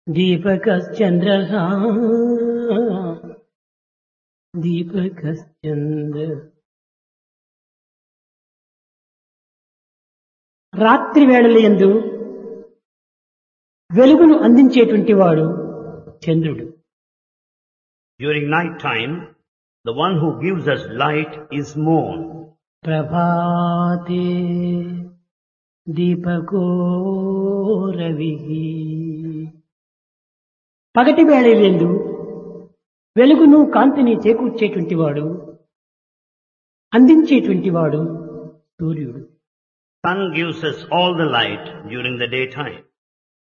దీపకశ్చంద్ర దీపకశ్చంద్ర రాత్రి వేళల యందు వెలుగును అందించేటువంటి వాడు చంద్రుడు During night time, the one who gives us light is moon. ప్రభాతే దీపకో Ravi పగటి వేళలందు వెలుగును కాంతిని చేకూర్చేటువంటి వాడు అందించేటువంటి వాడు సూర్యుడు Sun gives us all the light during the daytime.